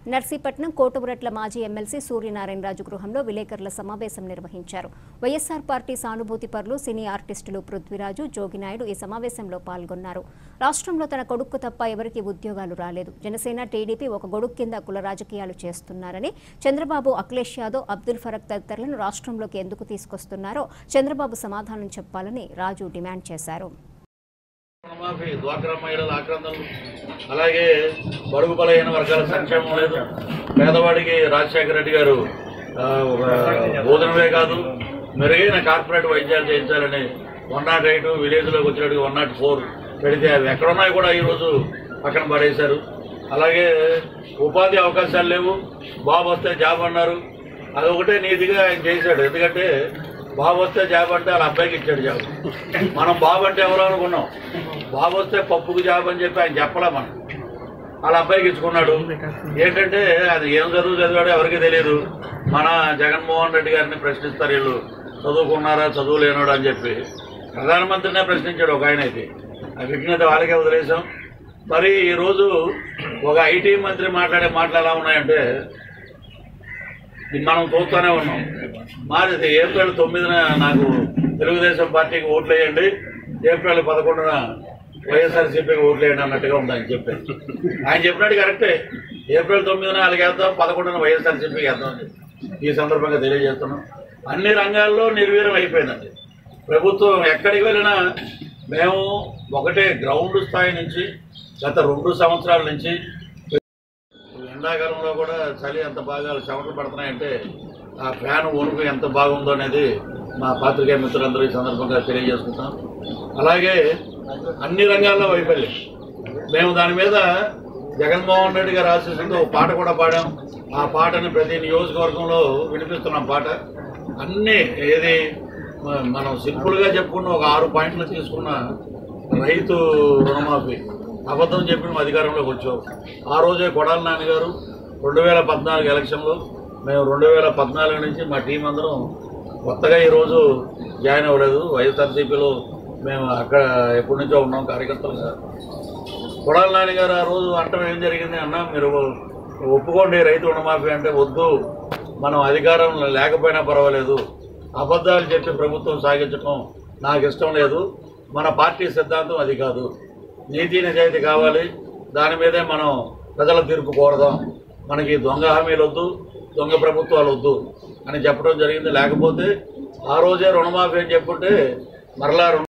నర్సీపట్నం కోటపురట్ల మాజీ ఎమ్మెల్సీ సూర్యనారాయణరాజు గృహంలో విలేకరుల సమావేశం నిర్వహించారు వైఎస్సార్ పార్టీ సానుభూతి పరులు సినీ ఆర్టిస్టులు పృథ్వీరాజు జోగినాయుడు ఈ సమావేశంలో పాల్గొన్నారు రాష్ట్రంలో తన కొడుకు తప్ప ఎవరికీ ఉద్యోగాలు రాలేదు జనసేన టీడీపీ ఒక గొడుగు కింద కుల రాజకీయాలు చేస్తున్నారని చంద్రబాబు అఖిలేష్ యాదవ్ అబ్దుల్ ఫరక్ తదితరులను రాష్ట్రంలోకి ఎందుకు తీసుకొస్తున్నారో చంద్రబాబు సమాధానం చెప్పాలని రాజు డిమాండ్ చేశారు రుణమాఫీ డ్వాక్రా మహిళల ఆక్రందనలు అలాగే బడుగు బలహీన వర్గాల సంక్షేమం లేదు పేదవాడికి రాజశేఖర రెడ్డి గారు ఆ, ఒక బోధనవే కాదు మెరుగైన కార్పొరేట్ వైద్యాలు చేయించాలని వన్ నాట్ ఎయిట్ విలేజ్లోకి వచ్చినట్టుగా వన్ నాట్ ఫోర్ పెడితే అవి ఎక్కడున్నాయి కూడా ఈరోజు పక్కన పడేశారు అలాగే ఉపాధి అవకాశాలు లేవు బాబు వస్తే జాబ్ అన్నారు అదొకటే నీతిగా ఆయన చేశాడు ఎందుకంటే బాబు వస్తే జాబ్ అంటే వాళ్ళ అబ్బాయికి ఇచ్చాడు జాబ్ మనం బాబు అంటే ఎవరో అనుకున్నాం బాబు వస్తే పప్పుకు జాబ్ అని చెప్పి ఆయన చెప్పలే మనం వాళ్ళ అబ్బాయికి ఇచ్చుకున్నాడు ఏంటంటే అది ఏం చదువు చదివాడో ఎవరికి తెలియదు మన జగన్మోహన్ రెడ్డి గారిని ప్రశ్నిస్తారు వీళ్ళు చదువుకున్నారా చదువు లేనాడు అని చెప్పి ప్రధానమంత్రినే ప్రశ్నించాడు ఒక ఆయన అయితే ఆ విఘ్నత వాళ్ళకే వదిలేసాం మరి ఈరోజు ఒక ఐటీ మంత్రి మాట్లాడే మాటలు ఎలా ఉన్నాయంటే ఇది మనం చూస్తూనే ఉన్నాం మాది ఏప్రిల్ తొమ్మిదిన నాకు తెలుగుదేశం పార్టీకి ఓట్లు వేయండి ఏప్రిల్ పదకొండున వైఎస్ఆర్సీపీకి ఓట్లు వేయండి అన్నట్టుగా ఉంది ఆయన చెప్పారు ఆయన చెప్పినట్టు కరెక్టే ఏప్రిల్ తొమ్మిదిన వాళ్ళకి వేద్దాం పదకొండున వైఎస్ఆర్సీపీకి వేద్దాం అని ఈ సందర్భంగా తెలియజేస్తున్నాం అన్ని రంగాల్లో నిర్వీర్యం అయిపోయిందండి ప్రభుత్వం ఎక్కడికి వెళ్ళినా మేము ఒకటే గ్రౌండ్ స్థాయి నుంచి గత రెండు సంవత్సరాల నుంచి ఎండాకాలంలో కూడా చలి ఎంత బాగా చెమటలు పడుతున్నాయంటే ఆ ఫ్యాన్ వణుకు ఎంత బాగుందో అనేది మా పాత్రికేయ మిత్రులందరూ ఈ సందర్భంగా తెలియజేసుకుంటాం అలాగే అన్ని రంగాల్లో వైఫల్యం మేము దాని మీద జగన్మోహన్ రెడ్డి గారు ఆశీస్సులతో ఒక పాట కూడా పాడాం ఆ పాటని ప్రతి నియోజకవర్గంలో వినిపిస్తున్నాం పాట అన్నీ ఏది మ- మనం సింపుల్గా చెప్పుకున్న ఒక ఆరు పాయింట్లు తీసుకున్న రైతు రుణమాఫీ అబద్ధం చెప్పి మేము అధికారంలోకి వచ్చాం ఆ రోజే కొడాలి నాన్నగారు రెండు వేల పద్నాలుగు ఎలక్షన్లో మేము రెండు వేల పద్నాలుగు నుంచి మా టీం అందరం కొత్తగా ఈరోజు జాయిన్ అవ్వలేదు వైఎస్ఆర్సీపీలో మేము అక్కడ ఎప్పటి నుంచో ఉన్నాం కార్యకర్తలుగా కొడాలి నాన్నగారు ఆ రోజు అంటం ఏం జరిగింది అన్న మీరు ఒప్పుకోండి రైతు రుణమాఫీ అంటే వద్దు మనం అధికారం లేకపోయినా పర్వాలేదు అబద్ధాలు చెప్పి ప్రభుత్వం సాగించడం నాకు ఇష్టం లేదు మన పార్టీ సిద్ధాంతం అది కాదు నీతి నిజాయితీ కావాలి దాని మీదే మనం ప్రజల తీర్పు కోరదాం మనకి దొంగ హామీలు వద్దు దొంగ ప్రభుత్వాలు వద్దు అని చెప్పడం జరిగింది లేకపోతే ఆ రోజే రుణమాఫీ అని చెప్పుంటే మరలా రుణ